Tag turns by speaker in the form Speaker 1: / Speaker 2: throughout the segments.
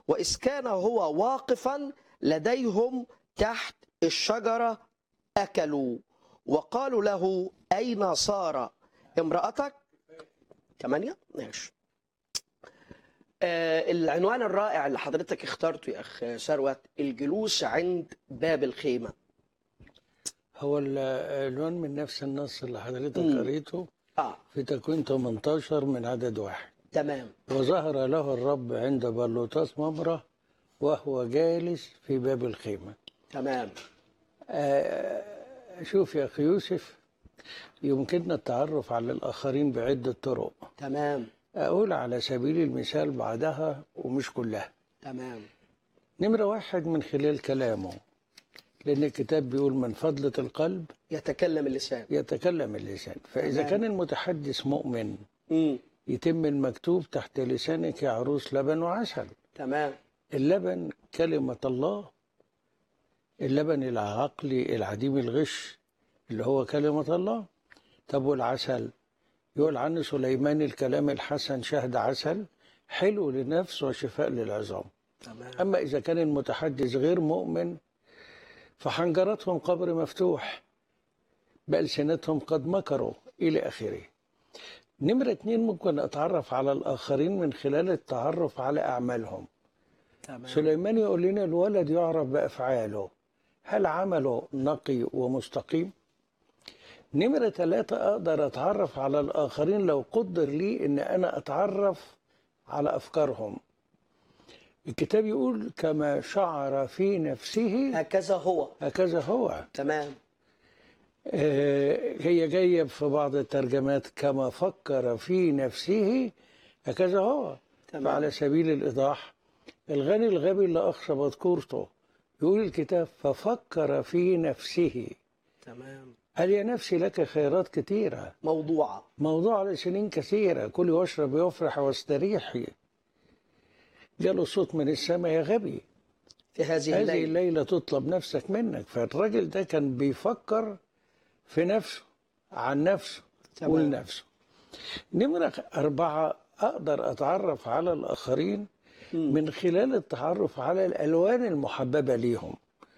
Speaker 1: وإذ كان هو واقفا لديهم تحت الشجرة أكلوا وقالوا له أين سارة امرأتك ثمانية ماشي آه العنوان الرائع اللي حضرتك اخترته يا أخ ثروت الجلوس عند باب الخيمة
Speaker 2: هو العنوان من نفس النص اللي حضرتك
Speaker 1: مم.
Speaker 2: قريته
Speaker 1: آه
Speaker 2: في تكوين 18 من عدد واحد
Speaker 1: تمام
Speaker 2: وظهر له الرب عند بلوطاس ممرة وهو جالس في باب الخيمة
Speaker 1: تمام
Speaker 2: آه، شوف يا أخي يوسف يمكننا التعرف على الآخرين بعدة طرق
Speaker 1: تمام
Speaker 2: أقول على سبيل المثال بعدها ومش كلها
Speaker 1: تمام
Speaker 2: نمرة واحد من خلال كلامه لأن الكتاب بيقول من فضلة القلب
Speaker 1: يتكلم اللسان
Speaker 2: يتكلم اللسان فإذا
Speaker 1: تمام.
Speaker 2: كان المتحدث مؤمن
Speaker 1: مم.
Speaker 2: يتم المكتوب تحت لسانك يا عروس لبن وعسل
Speaker 1: تمام
Speaker 2: اللبن كلمة الله اللبن العقلي العديم الغش اللي هو كلمة الله طب والعسل يقول عنه سليمان الكلام الحسن شهد عسل حلو للنفس وشفاء للعظام
Speaker 1: تمام
Speaker 2: أما إذا كان المتحدث غير مؤمن فحنجرتهم قبر مفتوح بألسنتهم قد مكروا إلى آخره نمرة اتنين ممكن أتعرف على الآخرين من خلال التعرف على أعمالهم
Speaker 1: تمام
Speaker 2: سليمان يقول لنا الولد يعرف بأفعاله هل عمله نقي ومستقيم نمرة ثلاثة أقدر أتعرف على الآخرين لو قدر لي إن أنا أتعرف على أفكارهم الكتاب يقول كما شعر في نفسه
Speaker 1: هكذا هو
Speaker 2: هكذا هو
Speaker 1: تمام
Speaker 2: آه، هي جاية في بعض الترجمات كما فكر في نفسه هكذا هو
Speaker 1: تمام.
Speaker 2: فعلى سبيل الإيضاح الغني الغبي اللي أخشى مذكورته يقول الكتاب ففكر في نفسه
Speaker 1: تمام
Speaker 2: قال يا نفسي لك خيرات كثيرة
Speaker 1: موضوعة
Speaker 2: موضوع لسنين كثيرة كلي واشرب وافرح واستريحي جاله صوت من السماء يا غبي
Speaker 1: في هذه
Speaker 2: هذه
Speaker 1: الليلة
Speaker 2: الليلة تطلب نفسك منك فالراجل ده كان بيفكر في نفسه عن نفسه
Speaker 1: تمام.
Speaker 2: ولنفسه نمرة أربعة أقدر أتعرف على الآخرين من خلال التعرف على الألوان المحببة ليهم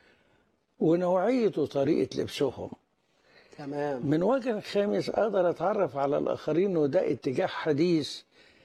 Speaker 2: ونوعية وطريقة لبسهم
Speaker 1: تمام
Speaker 2: من وجه خامس أقدر أتعرف على الآخرين وده اتجاه حديث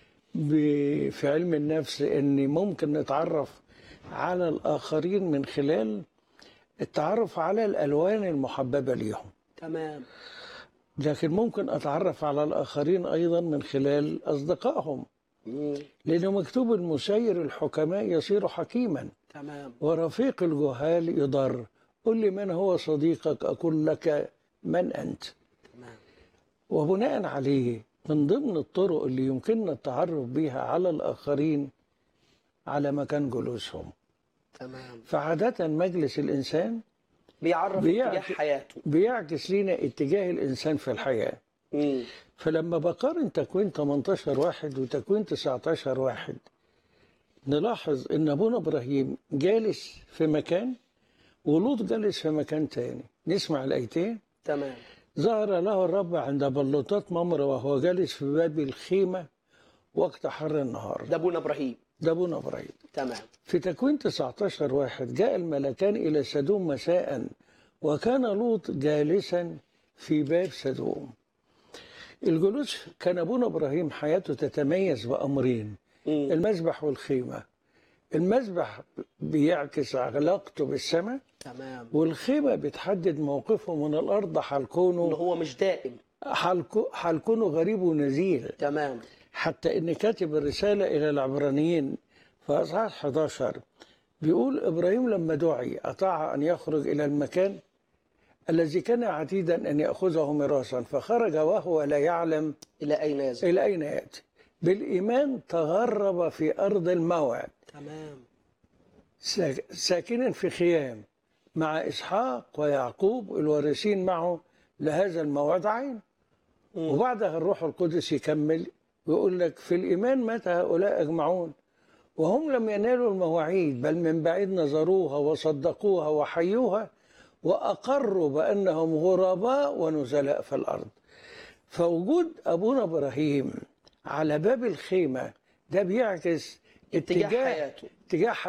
Speaker 2: ب- في علم النفس إن ممكن نتعرف على الآخرين من خلال التعرف على الألوان المحببة ليهم
Speaker 1: تمام
Speaker 2: لكن ممكن أتعرف على الآخرين أيضا من خلال أصدقائهم
Speaker 1: مم.
Speaker 2: لأنه مكتوب المسير الحكماء يصير حكيما
Speaker 1: تمام
Speaker 2: ورفيق الجهال يضر قل لي من هو صديقك أقول لك من أنت
Speaker 1: تمام
Speaker 2: وبناء عليه من ضمن الطرق اللي يمكننا التعرف بها على الآخرين على مكان جلوسهم
Speaker 1: تمام
Speaker 2: فعادة مجلس الإنسان
Speaker 1: بيعرف
Speaker 2: بيعرف-
Speaker 1: اتجاه حياته
Speaker 2: بيعكس لنا اتجاه الإنسان في الحياة
Speaker 1: مم.
Speaker 2: فلما بقارن تكوين 18 واحد وتكوين 19 واحد نلاحظ ان ابونا ابراهيم جالس في مكان ولوط جالس في مكان تاني نسمع الايتين
Speaker 1: تمام
Speaker 2: ظهر له الرب عند بلوطات ممر وهو جالس في باب الخيمة وقت حر النهار
Speaker 1: ده ابونا ابراهيم
Speaker 2: ده ابونا ابراهيم
Speaker 1: تمام
Speaker 2: في تكوين 19 واحد جاء الملكان إلى سدوم مساء وكان لوط جالسا في باب سدوم الجلوس كان أبونا إبراهيم حياته تتميز بأمرين
Speaker 1: مم.
Speaker 2: المسبح والخيمة المسبح بيعكس علاقته بالسماء
Speaker 1: تمام
Speaker 2: والخيمة بتحدد موقفه من الأرض
Speaker 1: ان
Speaker 2: حالكونه
Speaker 1: هو مش دائم
Speaker 2: حالكو- حالكونه غريب ونزيل
Speaker 1: تمام
Speaker 2: حتى ان كاتب الرساله الى العبرانيين في اصحاح 11 بيقول ابراهيم لما دعي اطاع ان يخرج الى المكان الذي كان عتيدا ان ياخذه ميراثا فخرج وهو لا يعلم
Speaker 1: الى اين يذهب
Speaker 2: الى اين ياتي بالايمان تغرب في ارض الموعد
Speaker 1: تمام
Speaker 2: ساك- ساكنا في خيام مع اسحاق ويعقوب الوارثين معه لهذا الموعد عين
Speaker 1: مم.
Speaker 2: وبعدها الروح القدس يكمل ويقول لك في الإيمان مات هؤلاء أجمعون وهم لم ينالوا المواعيد بل من بعيد نظروها وصدقوها وحيوها وأقروا بأنهم غرباء ونزلاء في الأرض فوجود أبونا إبراهيم على باب الخيمة ده بيعكس
Speaker 1: اتجاه حياته
Speaker 2: اتجاه